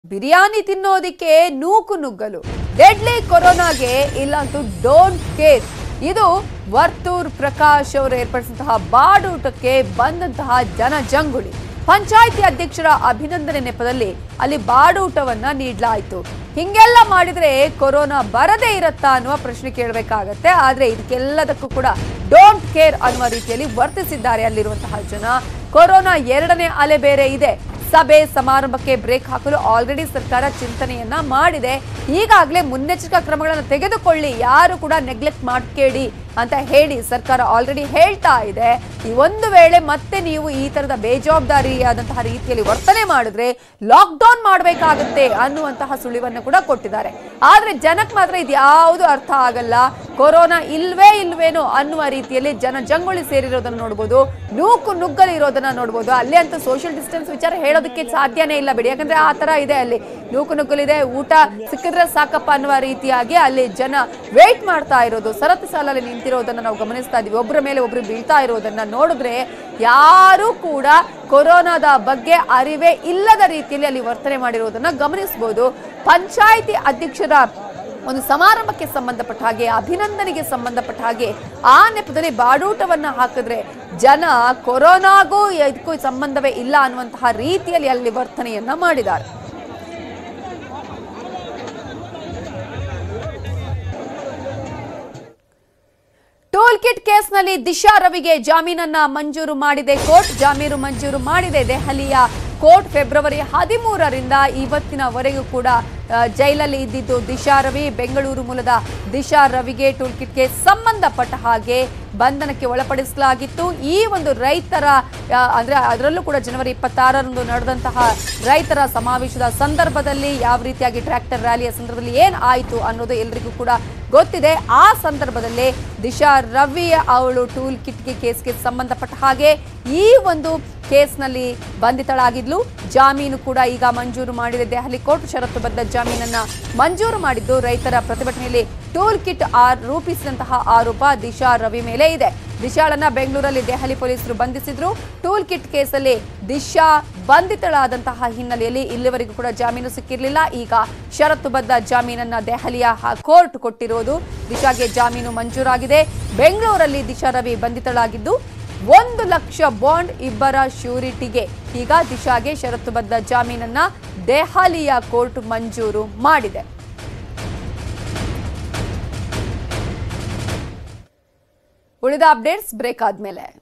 ಬಿರಿಯಾನಿ ತಿನ್ನೋದಿಕ್ಕೆ ನೂಕು ನುಗ್ಗಲು ಡೆಡ್ಲಿ ಕೊರೋನಾಗೆ ಇಲ್ಲಂತೂ ಡೋಂಟ್ ಕೇರ್ ಇದು ವರ್ತೂರ್ ಪ್ರಕಾಶ್ ಅವರು ಏರ್ಪಡಿಸಿದಂತಹ ಬಾಡೂಟಕ್ಕೆ ಬಂದಂತಹ ಜನಜಂಗುಳಿ ಪಂಚಾಯಿತಿ ಅಧ್ಯಕ್ಷರ ಅಭಿನಂದನೆ ನೆಪದಲ್ಲಿ ಅಲ್ಲಿ ಬಾಡೂಟವನ್ನ ನೀಡಲಾಯಿತು ಹಿಂಗೆಲ್ಲ ಮಾಡಿದ್ರೆ ಕೊರೋನಾ ಬರದೇ ಇರತ್ತಾ ಅನ್ನುವ ಪ್ರಶ್ನೆ ಕೇಳಬೇಕಾಗತ್ತೆ ಆದ್ರೆ ಇದಕ್ಕೆಲ್ಲದಕ್ಕೂ ಕೂಡ ಡೋಂಟ್ ಕೇರ್ ಅನ್ನುವ ರೀತಿಯಲ್ಲಿ ವರ್ತಿಸಿದ್ದಾರೆ ಅಲ್ಲಿರುವಂತಹ ಜನ ಕೊರೋನಾ ಎರಡನೇ ಅಲೆ ಬೇರೆ ಇದೆ ಸಭೆ ಸಮಾರಂಭಕ್ಕೆ ಬ್ರೇಕ್ ಹಾಕಲು ಆಲ್ರೆಡಿ ಸರ್ಕಾರ ಚಿಂತನೆಯನ್ನ ಮಾಡಿದೆ ಈಗಾಗಲೇ ಮುನ್ನೆಚ್ಚರಿಕಾ ಕ್ರಮಗಳನ್ನು ತೆಗೆದುಕೊಳ್ಳಿ ಯಾರು ಕೂಡ ನೆಗ್ಲೆಕ್ಟ್ ಮಾಡ್ಬೇಡಿ ಅಂತ ಹೇಳಿ ಸರ್ಕಾರ ಆಲ್ರೆಡಿ ಹೇಳ್ತಾ ಇದೆ ಈ ಒಂದು ವೇಳೆ ಮತ್ತೆ ನೀವು ಈ ತರದ ಬೇಜವಾಬ್ದಾರಿಯಾದಂತಹ ರೀತಿಯಲ್ಲಿ ವರ್ತನೆ ಮಾಡಿದ್ರೆ ಲಾಕ್ ಡೌನ್ ಮಾಡಬೇಕಾಗುತ್ತೆ ಅನ್ನುವಂತಹ ಸುಳಿವನ್ನು ಕೂಡ ಕೊಟ್ಟಿದ್ದಾರೆ ಆದ್ರೆ ಜನಕ್ಕೆ ಮಾತ್ರ ಇದು ಯಾವುದು ಅರ್ಥ ಆಗಲ್ಲ ಕೊರೋನಾ ಇಲ್ವೇ ಇಲ್ವೇನೋ ಅನ್ನುವ ರೀತಿಯಲ್ಲಿ ಜನ ಜಂಗುಳಿ ಸೇರಿರೋದನ್ನ ನೋಡ್ಬೋದು ನೂಕು ನುಗ್ಗಲು ಇರೋದನ್ನ ನೋಡ್ಬೋದು ಅಲ್ಲಿ ಅಂತೂ ಸೋಷಿಯಲ್ ಡಿಸ್ಟೆನ್ಸ್ ವಿಚಾರ ಹೇಳೋದಕ್ಕೆ ಸಾಧ್ಯನೇ ಇಲ್ಲ ಬಿಡಿ ಯಾಕಂದ್ರೆ ಆ ತರ ಇದೆ ಅಲ್ಲಿ ನೂಕು ನುಗ್ಗಲಿದೆ ಊಟ ಸಿಕ್ಕಿದ್ರೆ ಸಾಕಪ್ಪ ಅನ್ನುವ ರೀತಿಯಾಗಿ ಅಲ್ಲಿ ಜನ ವೇಟ್ ಮಾಡ್ತಾ ಇರೋದು ಸರತಿ ಸಾಲಲ್ಲಿ ನಿಂತಿರೋದನ್ನ ನಾವು ಗಮನಿಸ್ತಾ ಇದೀವಿ ಒಬ್ಬರ ಮೇಲೆ ಒಬ್ರು ಬೀಳ್ತಾ ಇರೋದನ್ನ ನೋಡಿದ್ರೆ ಯಾರು ಕೂಡ ಕೊರೋನಾದ ಬಗ್ಗೆ ಅರಿವೇ ಇಲ್ಲದ ರೀತಿಯಲ್ಲಿ ಅಲ್ಲಿ ವರ್ತನೆ ಮಾಡಿರೋದನ್ನ ಗಮನಿಸಬಹುದು ಪಂಚಾಯಿತಿ ಅಧ್ಯಕ್ಷರ ಒಂದು ಸಮಾರಂಭಕ್ಕೆ ಸಂಬಂಧಪಟ್ಟ ಹಾಗೆ ಅಭಿನಂದನೆಗೆ ಸಂಬಂಧಪಟ್ಟ ಹಾಗೆ ಆ ನೆಪದಲ್ಲಿ ಬಾಡೂಟವನ್ನ ಹಾಕಿದ್ರೆ ಜನ ಕೊರೋನಾಗೂ ಇದಕ್ಕೂ ಸಂಬಂಧವೇ ಇಲ್ಲ ಅನ್ನುವಂತಹ ರೀತಿಯಲ್ಲಿ ಅಲ್ಲಿ ವರ್ತನೆಯನ್ನ ಮಾಡಿದ್ದಾರೆ ಟೋಲ್ ಕಿಟ್ ಕೇಸ್ನಲ್ಲಿ ದಿಶಾ ರವಿಗೆ ಜಾಮೀನನ್ನ ಮಂಜೂರು ಮಾಡಿದೆ ಕೋರ್ಟ್ ಜಾಮೀನು ಮಂಜೂರು ಮಾಡಿದೆ ದೆಹಲಿಯ ಕೋರ್ಟ್ ಫೆಬ್ರವರಿ ಹದಿಮೂರರಿಂದ ಇವತ್ತಿನವರೆಗೂ ಕೂಡ ಆ, ಜೈಲಲ್ಲಿ ಇದ್ದಿದ್ದು ದಿಶಾ ರವಿ ಬೆಂಗಳೂರು ಮೂಲದ ದಿಶಾ ರವಿಗೆ ಟೋಲ್ ಕಿಟ್ಗೆ ಸಂಬಂಧಪಟ್ಟ ಹಾಗೆ ಬಂಧನಕ್ಕೆ ಒಳಪಡಿಸಲಾಗಿತ್ತು ಈ ಒಂದು ರೈತರ ಆ, ಅಂದ್ರೆ ಅದರಲ್ಲೂ ಕೂಡ ಜನವರಿ ಇಪ್ಪತ್ತಾರರಂದು ನಡೆದಂತಹ ರೈತರ ಸಮಾವೇಶದ ಸಂದರ್ಭದಲ್ಲಿ ಯಾವ ರೀತಿಯಾಗಿ ಟ್ರ್ಯಾಕ್ಟರ್ ರ್ಯಾಲಿಯ ಸಂದರ್ಭದಲ್ಲಿ ಏನ್ ಆಯಿತು ಅನ್ನೋದು ಎಲ್ರಿಗೂ ಕೂಡ ಗೊತ್ತಿದೆ ಆ ಸಂದರ್ಭದಲ್ಲೇ ದಿಶಾ ರವಿ ಅವಳು ಟೂಲ್ ಕಿಟ್ಗೆ ಕೇಸ್ಗೆ ಸಂಬಂಧಪಟ್ಟ ಹಾಗೆ ಈ ಒಂದು ಕೇಸ್ನಲ್ಲಿ ಬಂಧಿತಳಾಗಿದ್ಲು ಜಾಮೀನು ಕೂಡ ಈಗ ಮಂಜೂರು ಮಾಡಿದೆ ದೆಹಲಿ ಕೋರ್ಟ್ ಷರತ್ತುಬದ್ಧ ಜಾಮೀನನ್ನ ಮಂಜೂರು ಮಾಡಿದ್ದು ರೈತರ ಪ್ರತಿಭಟನೆಯಲ್ಲಿ ಟೂಲ್ ಕಿಟ್ ಆರ್ ರೂಪಿಸಿದಂತಹ ಆರೋಪ ದಿಶಾ ರವಿ ಮೇಲೆ ಇದೆ ದಿಶಾಳನ್ನ ಬೆಂಗಳೂರಲ್ಲಿ ದೆಹಲಿ ಪೊಲೀಸರು ಬಂಧಿಸಿದ್ರು ಟೂಲ್ ಕಿಟ್ ಕೇಸಲ್ಲಿ ದಿಶಾ ಬಂಧಿತಳಾದಂತಹ ಹಿನ್ನೆಲೆಯಲ್ಲಿ ಇಲ್ಲಿವರೆಗೂ ಕೂಡ ಜಾಮೀನು ಸಿಕ್ಕಿರಲಿಲ್ಲ ಈಗ ಷರತ್ತುಬದ್ಧ ಜಾಮೀನನ್ನ ದೆಹಲಿಯ ಹ- ಕೋರ್ಟ್ ಕೊಟ್ಟಿರೋದು ದಿಶಾಗೆ ಜಾಮೀನು ಮಂಜೂರಾಗಿದೆ ಬೆಂಗಳೂರಲ್ಲಿ ದಿಶಾ ರವಿ ಬಂಧಿತಳಾಗಿದ್ದು ಒಂದು ಲಕ್ಷ ಬಾಂಡ್ ಇಬ್ಬರ ಶ್ಯೂರಿಟಿಗೆ ಈಗ ದಿಶಾಗೆ ಷರತ್ತುಬದ್ಧ ಜಾಮೀನನ್ನ ದೆಹಲಿಯ ಕೋರ್ಟ್ ಮಂಜೂರು ಮಾಡಿದೆ ಉಳಿದ ಅಪ್ಡೇಟ್ಸ್ ಬ್ರೇಕ್ ಆದ್ಮೇಲೆ